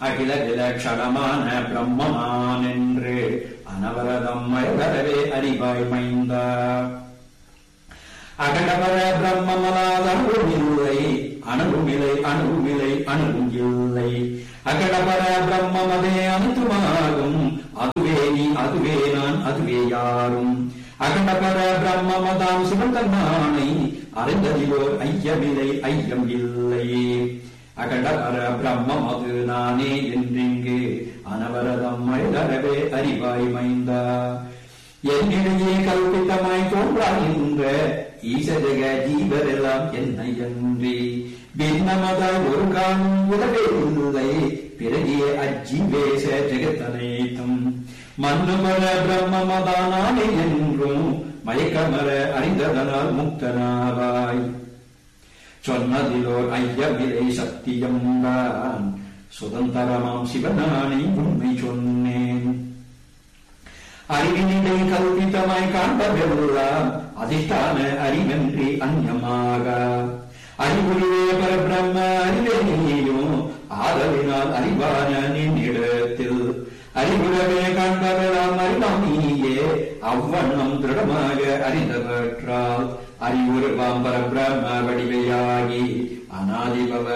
அகில விலட்சணமான பிரம்மமான் என்று அனவரதம் மயவரவே அறிவாய் மைந்தா அகடவர பிரம்மமலாத அணுவில்லை அணுவிலை அணுவிலை அணுவும் இல்லை அகடவர பிரம்மமதே அனைத்துமாகும் அதுவே நீ அதுவே நான் அதுவே யாரும் அகண்டபர பிரம்மமதாம் சிவந்தன்மானை அறிந்ததிலோர் ஐயமில்லை ஐயம் இல்லையே அகண்டபர பிரம்மம் அது நானே என்றிங்கு அனவரதம் மழவே அறிவாய் மைந்தா என்னிடையே கல்பித்தமாய் தோன்றாகின்ற ஈசஜக ஜீவரெல்லாம் என்னை அன்றி பின்னமதாய் ஒரு காலம் உலகே இல்லை பிறகிய அஜீவேச ஜெகத்தனைத்தும் மன்னுமர பிரம்மமதானானே என்றும் மயக்கமர அறிந்ததனால் முக்தனாவாய் சொன்னதிலோர் ஐயமிலை சத்தியம் தான் சுதந்திரமாம் சிவனானை உண்மை சொன்னேன் அறிவினிடை கல்பித்தமாய் காண்பதெல்லாம் அதிஷ்டான அறிவென்றி அந்யமாக அறிவுரிவே பரபிரம்ம அறிவே நீயும் ஆதலினால் அறிவான நின்னிடத்தில் அறிவுறவே காண்பதெல்லாம் அறிவாம் நீயே அவ்வண்ணம் திருடமாக அறிந்தவற்றால் அறிவுருவாம் பரபிரம்ம வடிவையாகி அநாதிபவ